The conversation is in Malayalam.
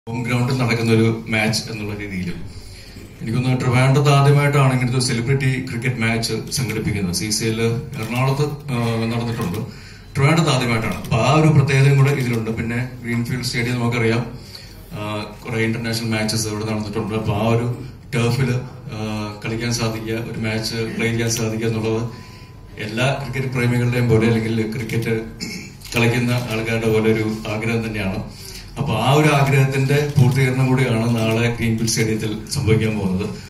ഹോം ഗ്രൗണ്ടിൽ നടക്കുന്ന ഒരു മാച്ച് എന്നുള്ള രീതിയിൽ എനിക്കൊന്ന് ട്രിവാൻഡ്രത്ത് ആദ്യമായിട്ടാണ് ഇങ്ങനത്തെ ഒരു സെലിബ്രിറ്റി ക്രിക്കറ്റ് മാച്ച് സംഘടിപ്പിക്കുന്നത് സി സി എൽ എറണാകുളത്ത് ആ, നടന്നിട്ടുണ്ട് ട്രിവാൻഡ്രത്ത് ആദ്യമായിട്ടാണ് അപ്പൊ ആ ഒരു പ്രത്യേകതയും കൂടെ ഇതിലുണ്ട് പിന്നെ ഗ്രീൻഫീൽഡ് സ്റ്റേഡിയം നമുക്കറിയാം കുറെ ഇന്റർനാഷണൽ മാച്ചസ് ഇവിടെ നടന്നിട്ടുണ്ട് അപ്പൊ ആ ഒരു ടർഫിൽ കളിക്കാൻ സാധിക്കുക ഒരു മാച്ച് പ്ലേ ചെയ്യാൻ സാധിക്കുക എന്നുള്ളത് എല്ലാ ക്രിക്കറ്റ് പ്രേമികളുടെയും പോലെ അല്ലെങ്കിൽ ക്രിക്കറ്റ് കളിക്കുന്ന ആൾക്കാരുടെ പോലെ ഒരു ആഗ്രഹം തന്നെയാണ് അപ്പൊ ആ ഒരു ആഗ്രഹത്തിന്റെ പൂർത്തീകരണം കൂടിയാണ് നാളെ ഗ്രീൻഫീൽഡ് സ്റ്റേഡിയത്തിൽ സംഭവിക്കാൻ പോകുന്നത്